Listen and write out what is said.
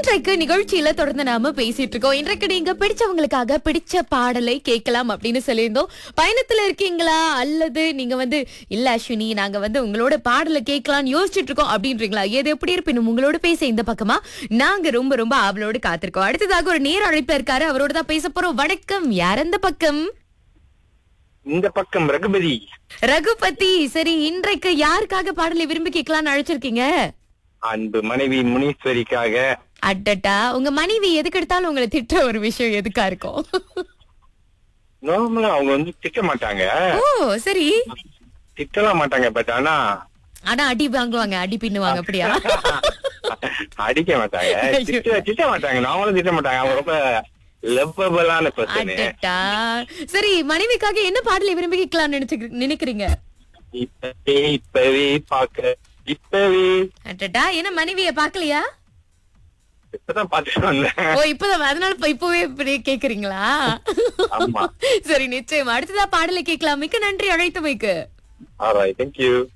இன்றைக்கு நிகழ்ச்சியில தொடர்ந்து நாம பேசிட்டு இருக்கோம் இன்றைக்கு நீங்க பிடிச்சவங்களுக்காக பிடிச்ச பாடலை கேட்கலாம் அப்படின்னு சொல்லியிருந்தோம் பயணத்துல இருக்கீங்களா அல்லது நீங்க வந்து இல்ல அஸ்வினி நாங்க வந்து உங்களோட பாடலை கேட்கலாம்னு யோசிச்சுட்டு இருக்கோம் அப்படின்றீங்களா எது எப்படி இருப்பினும் உங்களோட பேச இந்த பக்கமா நாங்க ரொம்ப ரொம்ப ஆவலோடு காத்திருக்கோம் அடுத்ததாக ஒரு நேர அழைப்புல இருக்காரு அவரோட தான் பேச போறோம் வணக்கம் யார் அந்த பக்கம் இந்த பக்கம் ரகுபதி ரகுபதி சரி இன்றைக்கு யாருக்காக பாடலை விரும்பி கேட்கலாம்னு அழைச்சிருக்கீங்க அன்பு மனைவி முனீஸ்வரிக்காக அடட்டா உங்க மனைவி எதுக்கு எடுத்தாலும் உங்களை திட்டுற ஒரு விஷயம் எதுக்கா இருக்கும் நார்மலா அவங்க வந்து திட்ட மாட்டாங்க ஓ சரி திட்டலாம் மாட்டாங்க பட் ஆனா ஆனா அடி வாங்குவாங்க அடி பின்னுவாங்க அப்படியா அடிக்க மாட்டாங்க திட்ட திட்ட மாட்டாங்க நாமளும் திட்ட மாட்டாங்க அவங்க ரொம்ப லவ்வபிளான பர்சன் அடட்டா சரி மனைவிக்காக என்ன பாடலை விரும்பி கேட்கலாம்னு நினைச்சு நினைக்கிறீங்க இப்பவே இப்பவே பாக்க இப்பவே அடட்டா என்ன மனைவிய பாக்கலையா இப்பதான் பாத்துட்டு வந்தேன் ஓ இப்பதான் அதனால இப்ப இப்பவே இப்படி கேக்குறீங்களா ஆமா சரி நிச்சயம் அடுத்ததா பாடலை கேட்கலாம் மிக்க நன்றி அழைத்தமைக்கு ஆல்ரைட் தேங்க்யூ